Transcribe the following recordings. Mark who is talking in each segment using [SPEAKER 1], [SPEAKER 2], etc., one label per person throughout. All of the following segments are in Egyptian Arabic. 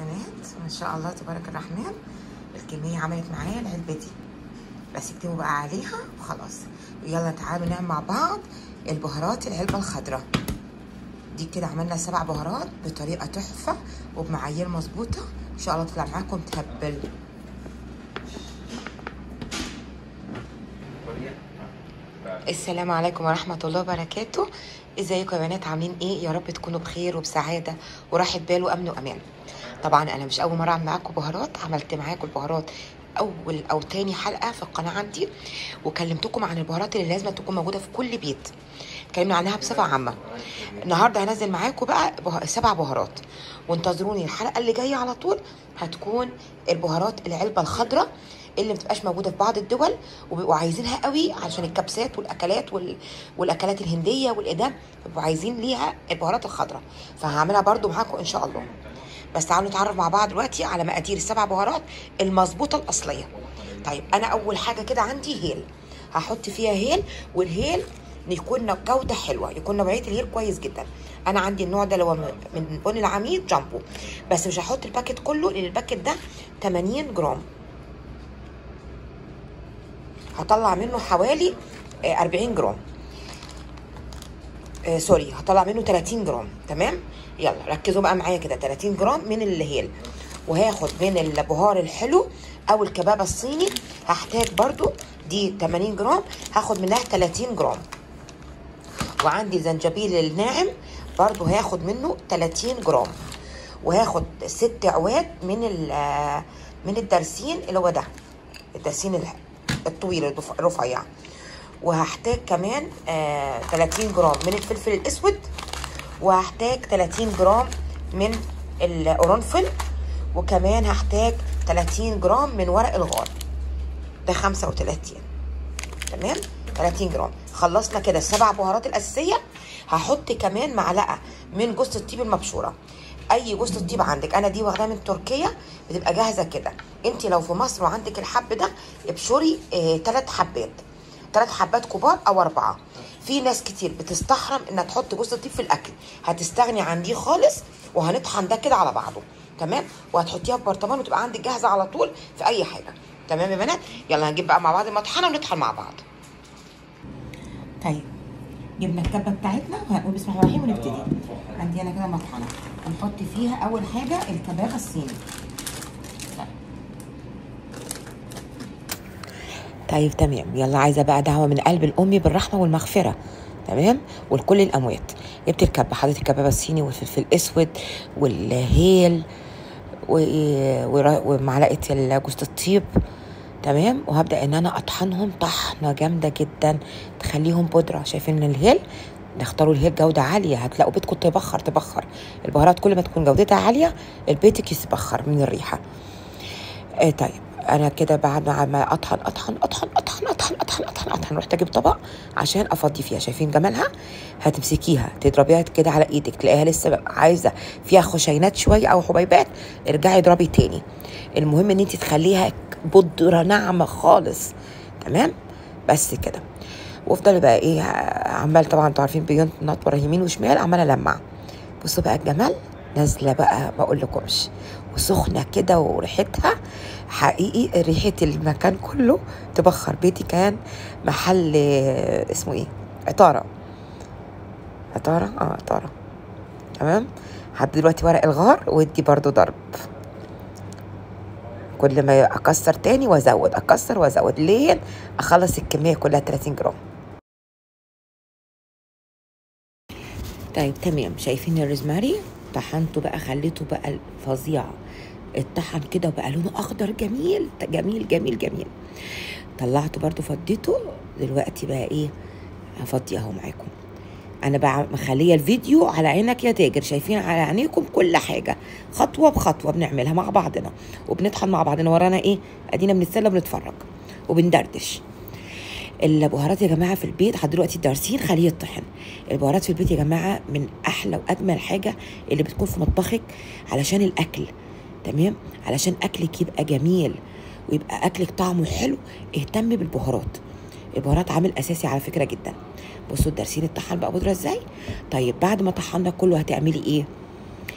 [SPEAKER 1] بنات ما شاء الله تبارك الرحمن الكمية عملت معايا العلبة دي بس اكتبوا بقى عليها وخلاص يلا تعالوا نعمل مع بعض البهارات العلبة الخضراء دي كده عملنا سبع بهارات بطريقة تحفة وبمعايير مظبوطة ان شاء الله تطلع معاكم تهبل السلام عليكم ورحمة الله وبركاته ازيكم يا بنات عاملين ايه يا رب تكونوا بخير وبسعادة وراحة بال وامن وامان طبعا انا مش اول مرة اعمل معاكم بهارات عملت معاكم البهارات اول او تاني حلقة في القناة عندي وكلمتكم عن البهارات اللي لازم تكون موجودة في كل بيت اتكلمنا عنها بصفة عامة النهاردة هنزل معاكم بقى به... سبع بهارات وانتظروني الحلقة اللي جاية على طول هتكون البهارات العلبة الخضراء اللي متبقاش موجوده في بعض الدول وبيبقوا عايزينها قوي عشان الكبسات والاكلات وال... والاكلات الهنديه والادام بيبقوا عايزين ليها البهارات الخضراء فهعملها برده معاكم ان شاء الله بس تعالوا نتعرف مع بعض دلوقتي على مقادير السبع بهارات المظبوطه الاصليه طيب انا اول حاجه كده عندي هيل هحط فيها هيل والهيل يكون جوده حلوه يكون نوعيه الهيل كويس جدا انا عندي النوع ده اللي هو من بن العميد جامبو بس مش هحط الباكت كله لان الباكت ده 80 جرام هطلع منه حوالي 40 جرام آه سوري هطلع منه 30 جرام تمام يلا ركزوا بقى معايا كده 30 جرام من الهيل وهاخد من البهار الحلو او الكباب الصيني هحتاج برضو دي 80 جرام هاخد منها 30 جرام وعندي الزنجبيل الناعم برضو هاخد منه 30 جرام وهاخد ست عواد من من الدرسين اللي هو ده الدرسين الطويل الرفيع وهحتاج كمان آه 30 جرام من الفلفل الاسود وهحتاج 30 جرام من القرنفل وكمان هحتاج 30 جرام من ورق الغار ده 35 تمام 30 جرام خلصنا كده السبع بهارات الاساسيه هحط كمان معلقه من جوز الطيب المبشوره اي جوز الطيب عندك انا دي واخداها من تركيا بتبقى جاهزه كده انت لو في مصر وعندك الحب ده ابشري ثلاث اه حبات ثلاث حبات كبار او اربعه في ناس كتير بتستحرم انها تحط جوز الطيب في الاكل هتستغني عن دي خالص وهنطحن ده كده على بعضه تمام وهتحطيها في برطمان وتبقى عندك جاهزه على طول في اي حاجه تمام يا بنات يلا هنجيب بقى مع بعض المطحنه ونطحن مع بعض طيب جبنا الكبه بتاعتنا وهنقول بسم الله الرحمن الرحيم ونبتدي عندي انا كده مطحنه هنحط فيها اول حاجه الكباب الصيني طيب تمام يلا عايزه بقى دعوه من قلب الام بالرحمه والمغفره تمام ولكل الاموات جبت الكبه حطيت الكباب الصيني والفلفل الاسود والهيل ومعلقه جوز الطيب تمام وهبدا ان انا اطحنهم طحنه جامده جدا تخليهم بودره شايفين الهيل نختاروا الهيل جودة عالية هتلاقوا بيتكم تبخر تبخر البهارات كل ما تكون جودتها عالية البيت يتبخر من الريحة آه طيب انا كده بعد ما اطحن اطحن اطحن اطحن اطحن اطحن اطحن اطحن رحت اجيب طبق عشان افضي فيها شايفين جمالها هتمسكيها تضربيها كده على ايدك تلاقيها لسه عايزه فيها خشينات شويه او حبيبات ارجعي اضربي تاني المهم ان انت تخليها بودره ناعمه خالص تمام بس كده وافضلي بقى ايه عمال طبعا انتوا عارفين بينطور يمين وشمال عماله المع بصوا بقى الجمال نازله بقى ما اقولكمش وسخنه كده وريحتها حقيقي ريحه المكان كله تبخر بيتي كان محل اسمه ايه عطاره عطاره اه عطاره تمام لحد دلوقتي ورق الغار ودي برضو ضرب كل ما اكسر تاني وازود اكسر وازود لين اخلص الكميه كلها 30 جرام طيب تمام شايفين الروزماري طحنته بقى خليته بقى فظيع اتطحن كده وبقى لونه اخضر جميل جميل جميل جميل طلعته برضو فضيته دلوقتي بقى ايه هفضي اهو معاكم انا بقى مخليه الفيديو على عينك يا تاجر شايفين على عينيكم كل حاجه خطوه بخطوه بنعملها مع بعضنا وبنطحن مع بعضنا ورانا ايه ادينا بنتسلى بنتفرج وبندردش البهارات يا جماعه في البيت لحد دلوقتي الدارسين خليه يطحن البهارات في البيت يا جماعه من احلى واجمل حاجه اللي بتكون في مطبخك علشان الاكل تمام علشان اكلك يبقى جميل ويبقى اكلك طعمه حلو اهتم بالبهارات البهارات عامل اساسي على فكره جدا بصوا الدرسين الطحن بقى بودره ازاي طيب بعد ما طحنا كله هتعملي ايه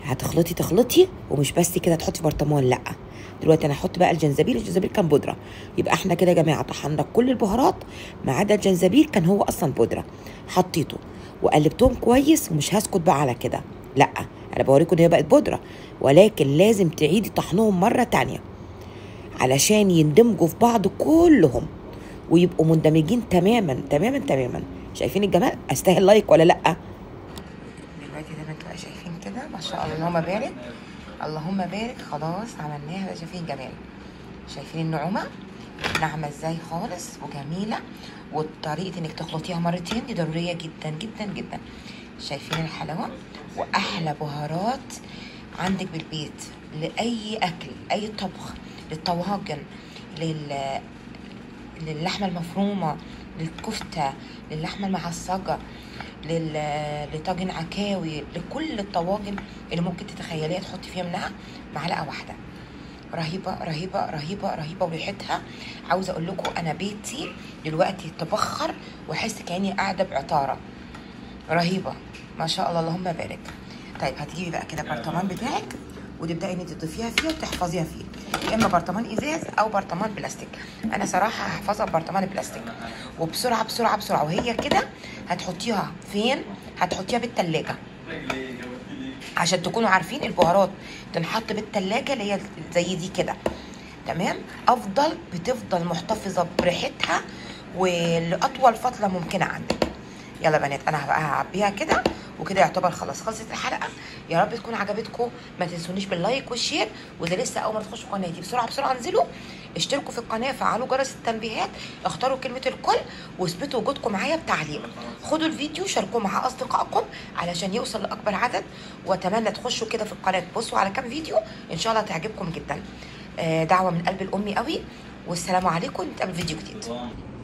[SPEAKER 1] هتخلطي تخلطي ومش بس كده تحطي في برطمان لا دلوقتي انا هحط بقى الجنزبيل الجنزبيل كان بودره يبقى احنا كده يا جماعه طحنا كل البهارات ما عدا الجنزبيل كان هو اصلا بودره حطيته وقلبتهم كويس ومش هسكت بقى على كده لا انا بوريكم ان هي بقت بودره ولكن لازم تعيدي طحنهم مره تانية علشان يندمجوا في بعض كلهم ويبقوا مندمجين تماما تماما تماما شايفين الجمال استاهل لايك ولا لا دلوقتي زي ما انتوا بقى شايفين كده ما شاء الله اللهم بارك اللهم بارك خلاص عملناها بقى شايفين جمال شايفين النعومه ناعمه ازاي خالص وجميله وطريقه انك تخلطيها مرتين دي ضروريه جدا جدا جدا شايفين الحلاوه واحلى بهارات عندك بالبيت لاي اكل اي طبخ للطواجن لل للحمه المفرومه للكفته للحمه المعصجه لل... لطاجن عكاوي لكل الطواجن اللي ممكن تتخيليها تحطي فيها منها معلقه واحده رهيبه رهيبه رهيبه رهيبه وريحتها عاوزه اقول لكم انا بيتي دلوقتي تبخر واحس كاني قاعده بعطاره رهيبه ما شاء الله اللهم بارك طيب هتجيبي بقى كده البرطمان بتاعك وتبداي ان انت تضيفيها فيه وتحفظيها فيه يا اما برطمان ازاز او برطمان بلاستيك انا صراحه هحفظها ببرطمان بلاستيك وبسرعه بسرعه بسرعه وهي كده هتحطيها فين هتحطيها بالتلاجة عشان تكونوا عارفين البهارات تنحط بالتلاجة اللي هي زي دي كده تمام افضل بتفضل محتفظه بريحتها ولاطول فتره ممكنه عندك يلا بنات انا هبقى هعبيها كده وكده يعتبر خلاص خلصت الحلقه يا رب تكون عجبتكم ما تنسونيش باللايك والشير واذا لسه اول ما تخشوا قناتي بسرعه بسرعه انزلوا اشتركوا في القناه فعلوا جرس التنبيهات اختاروا كلمه الكل واثبتوا وجودكم معايا بتعليق خدوا الفيديو شاركوه مع اصدقائكم علشان يوصل لاكبر عدد واتمنى تخشوا كده في القناه تبصوا على كام فيديو ان شاء الله تعجبكم جدا آه، دعوه من قلب الامي قوي والسلام عليكم نتقابل فيديو جديد